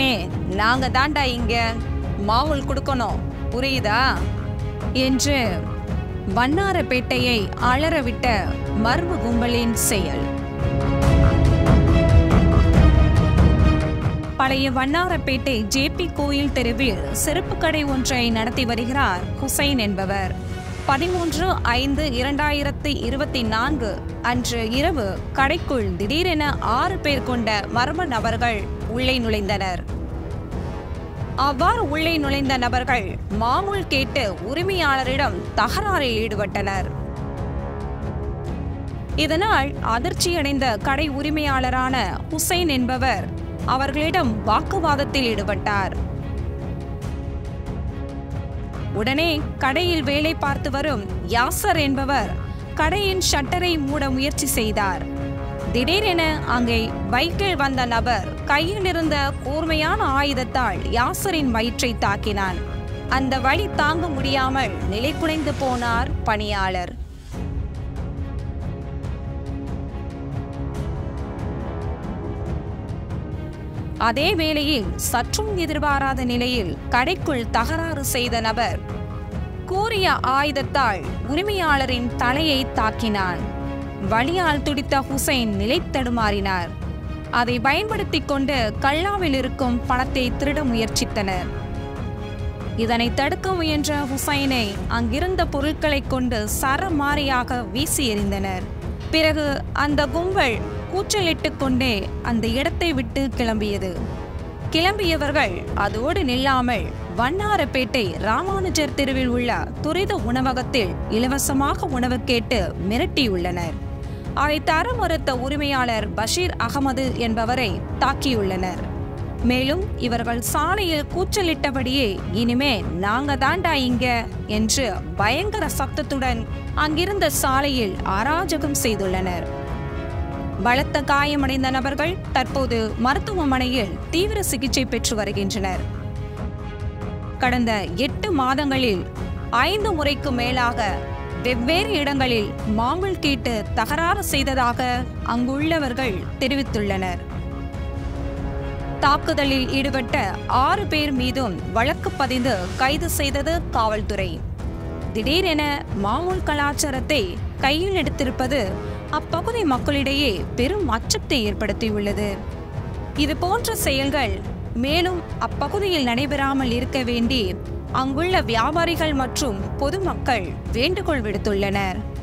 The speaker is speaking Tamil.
இனிமே நாங்க தாண்டா இங்க மாவுல் கொடுக்கணும் புரியுதா என்று வண்ணாரப்பேட்டையை அலறவிட்ட மர்ம கும்பலின் செயல் பழைய வண்ணாரப்பேட்டை ஜேபி கோயில் தெருவில் செருப்பு கடை ஒன்றை நடத்தி வருகிறார் ஹுசைன் என்பவர் பதிமூன்று ஐந்து இரண்டாயிரத்தி இருபத்தி நான்கு அன்று இரவு கடைக்குள் திடீரென ஆறு பேர் கொண்ட மர்ம நபர்கள் உள்ளே நுழைந்தனர் அவ்வாறு உள்ளே நுழைந்த நபர்கள் மாமூல் கேட்டு உரிமையாளரிடம் தகராறில் ஈடுபட்டனர் இதனால் அதிர்ச்சியடைந்த கடை உரிமையாளரான ஹுசைன் என்பவர் அவர்களிடம் வாக்குவாதத்தில் ஈடுபட்டார் உடனே கடையில் வேலை பார்த்து வரும் யாசர் என்பவர் கடையின் ஷட்டரை மூட முயற்சி செய்தார் திடீரென அங்கே பைக்கில் வந்த நபர் கையில் இருந்த கூர்மையான ஆயுதத்தால் யாசரின் வயிற்றை தாக்கினான் அந்த வழி தாங்க முடியாமல் நிலைகுலைந்து போனார் பணியாளர் அதே வேளையில் சற்றும் எதிர்பாராத நிலையில் கடைக்குள் தகராறு செய்த நபர் கூறிய ஆயுதத்தால் உரிமையாளரின் தலையை தாக்கினான் வலியால் துடித்த ஹுசைன் நிலை தடுமாறினார் அதை பயன்படுத்திக் கொண்டு கல்லாவில் இருக்கும் பணத்தை திருட முயற்சித்தனர் இதனை தடுக்க முயன்ற ஹுசைனை அங்கிருந்த பொருட்களைக் கொண்டு சரமாரியாக வீசி எறிந்தனர் பிறகு அந்த கும்பல் கூச்சலிட்டுக் கொண்டே அந்த இடத்தை விட்டு கிளம்பியது கிளம்பியவர்கள் அதோடு நில்லாமல் வண்ணாரப்பேட்டை ராமானுஜர் தெருவில் உள்ள துரித உணவகத்தில் இலவசமாக உணவு கேட்டு மிரட்டியுள்ளனர் அதை தர மறுத்த உரிமையாளர் பஷீர் அகமது என்பவரை தாக்கியுள்ளனர் மேலும் இவர்கள் சாலையில் கூச்சலிட்டபடியே இனிமே நாங்க தாண்டா இங்க என்று பயங்கர சத்தத்துடன் அங்கிருந்த சாலையில் அராஜகம் செய்துள்ளனர் பலத்த காயமடைந்த நபர்கள் தற்போது மருத்துவமனையில் தீவிர சிகிச்சை பெற்று வருகின்றனர் கடந்த எட்டு மாதங்களில் ஐந்து முறைக்கு மேலாக வெவ்வேறு இடங்களில் மாமூல் கேட்டு தகராறு செய்ததாக அங்குள்ளவர்கள் தெரிவித்துள்ளனர் தாக்குதலில் ஈடுபட்ட ஆறு பேர் மீதும் வழக்கு பதிந்து கைது செய்தது காவல்துறை திடீரென மாமூல் கலாச்சாரத்தை கையில் எடுத்திருப்பது அப்பகுதி மக்களிடையே பெரும் அச்சத்தை ஏற்படுத்தியுள்ளது இது போன்ற செயல்கள் மேலும் அப்பகுதியில் நடைபெறாமல் இருக்க வேண்டி அங்குள்ள வியாபாரிகள் மற்றும் பொதுமக்கள் வேண்டுகோள் விடுத்துள்ளனர்